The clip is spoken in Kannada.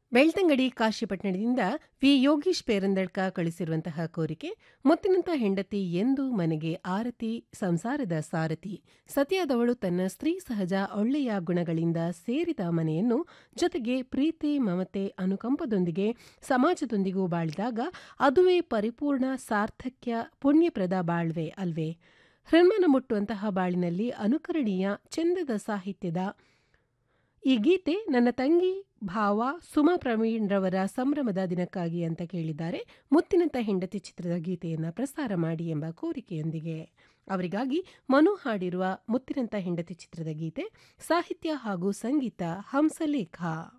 ಬೆಳ್ತಂಗಡಿ ಕಾಶಿಪಟ್ಟಣದಿಂದ ವಿ ಯೋಗೀಶ್ ಪೇರಂದಳ್ಕ ಕಳಿಸಿರುವಂತಹ ಕೋರಿಕೆ ಮುತ್ತಿನಂತ ಹೆಂಡತಿ ಎಂದು ಮನೆಗೆ ಆರತಿ ಸಂಸಾರದ ಸಾರಥಿ ಸತಿಯಾದವಳು ತನ್ನ ಸ್ತ್ರೀ ಸಹಜ ಒಳ್ಳೆಯ ಗುಣಗಳಿಂದ ಸೇರಿದ ಮನೆಯನ್ನು ಜೊತೆಗೆ ಪ್ರೀತಿ ಮಮತೆ ಅನುಕಂಪದೊಂದಿಗೆ ಸಮಾಜದೊಂದಿಗೂ ಬಾಳಿದಾಗ ಅದುವೇ ಪರಿಪೂರ್ಣ ಸಾರ್ಥಕ್ಯ ಪುಣ್ಯಪ್ರದ ಬಾಳ್ವೆ ಅಲ್ವೇ ಹೃನ್ಮನ ಮುಟ್ಟುವಂತಹ ಬಾಳಿನಲ್ಲಿ ಅನುಕರಣೀಯ ಚಂದದ ಸಾಹಿತ್ಯದ ಈ ಗೀತೆ ನನ್ನ ತಂಗಿ ಭಾವ ಸುಮಾ ಪ್ರವೀಣ್ ರವರ ಸಂಭ್ರಮದ ದಿನಕ್ಕಾಗಿ ಅಂತ ಕೇಳಿದ್ದಾರೆ ಮುತ್ತಿನಂತ ಹೆಂಡತಿ ಚಿತ್ರದ ಗೀತೆಯನ್ನು ಪ್ರಸಾರ ಮಾಡಿ ಎಂಬ ಕೋರಿಕೆಯೊಂದಿಗೆ ಅವರಿಗಾಗಿ ಮನು ಹಾಡಿರುವ ಮುತ್ತಿನಂತ ಹೆಂಡತಿ ಚಿತ್ರದ ಗೀತೆ ಸಾಹಿತ್ಯ ಹಾಗೂ ಸಂಗೀತ ಹಂಸಲೇಖ